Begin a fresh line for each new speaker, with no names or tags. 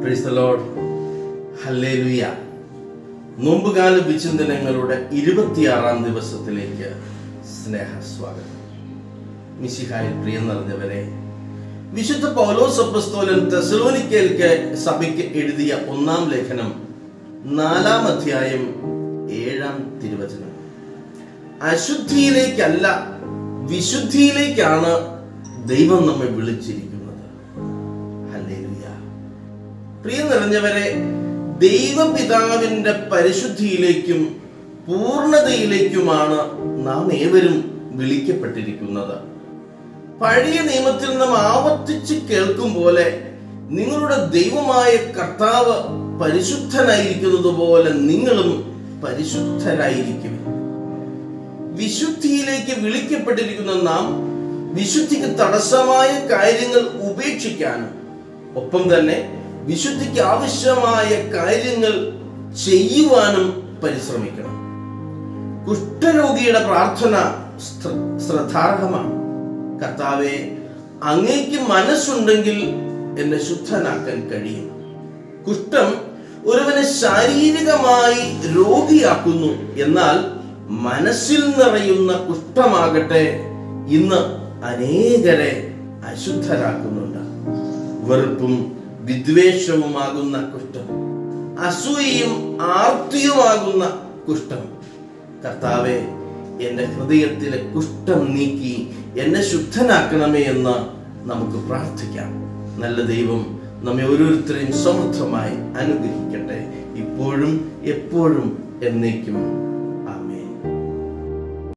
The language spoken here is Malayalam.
Praise the Lord. Hallelujah. നോമ്പുകാല വിചിന്തനങ്ങളുടെ ഇരുപത്തിയാറാം ദിവസത്തിലേക്ക് സ്നേഹ സ്വാഗതം മിശിഹായിൽ പ്രിയം നിറഞ്ഞവരെ വിശുദ്ധ പൗലോസ് അപ്പസ്തോലൻ തെസലോനിക്കേൽക്ക് സഭയ്ക്ക് എഴുതിയ ഒന്നാം ലേഖനം നാലാം അധ്യായം ഏഴാം തിരുവചനം അശുദ്ധിയിലേക്കല്ല വിശുദ്ധിയിലേക്കാണ് ദൈവം നമ്മെ വിളിച്ചിരിക്കുന്നത് ഹല്ലേലൂയ പ്രിയ നിറഞ്ഞവരെ ദൈവപിതാവിന്റെ പരിശുദ്ധിയിലേക്കും പൂർണ്ണതയിലേക്കുമാണ് നാം ഏവരും വിളിക്കപ്പെട്ടിരിക്കുന്നത് പഴയ നിയമത്തിൽ നാം ആവർത്തിച്ച് കേൾക്കും പോലെ നിങ്ങളുടെ ദൈവമായ കർത്താവ് പരിശുദ്ധനായിരിക്കുന്നത് പോലെ നിങ്ങളും പരിശുദ്ധരായിരിക്കും വിശുദ്ധിയിലേക്ക് വിളിക്കപ്പെട്ടിരിക്കുന്ന നാം വിശുദ്ധിക്ക് തടസ്സമായ കാര്യങ്ങൾ ഉപേക്ഷിക്കാനും ഒപ്പം തന്നെ വിശുദ്ധിക്ക് ആവശ്യമായ കാര്യങ്ങൾ ചെയ്യുവാനും പരിശ്രമിക്കണം കുഷ്ഠരോഗിയുടെ പ്രാർത്ഥന ശ്ര- ശ്രദ്ധാർഹമാണ് കർത്താവെ അങ്ങേക്ക് മനസ്സുണ്ടെങ്കിൽ എന്നെ ശുദ്ധനാക്കാൻ കഴിയും കുഷ്ഠം ഒരുവനെ ശാരീരികമായി രോഗിയാക്കുന്നു എന്നാൽ മനസ്സിൽ നിറയുന്ന കുഷ്ഠമാകട്ടെ ഇന്ന് അനേകരെ അശുദ്ധരാക്കുന്നുണ്ട് വെറുപ്പും വിദ്വേഷവുമാകുന്ന കുഷ്ഠം അസൂയയും ആർത്തിയുമാകുന്ന കുഷ്ഠം കർത്താവെ എൻ്റെ ഹൃദയത്തിലെ കുഷ്ഠം നീക്കി എന്നെ ശുദ്ധനാക്കണമേ എന്ന് നമുക്ക് പ്രാർത്ഥിക്കാം നല്ല ദൈവം നമ്മെ ഓരോരുത്തരെയും സമൃദ്ധമായി അനുഗ്രഹിക്കട്ടെ ഇപ്പോഴും എപ്പോഴും എന്നേക്കും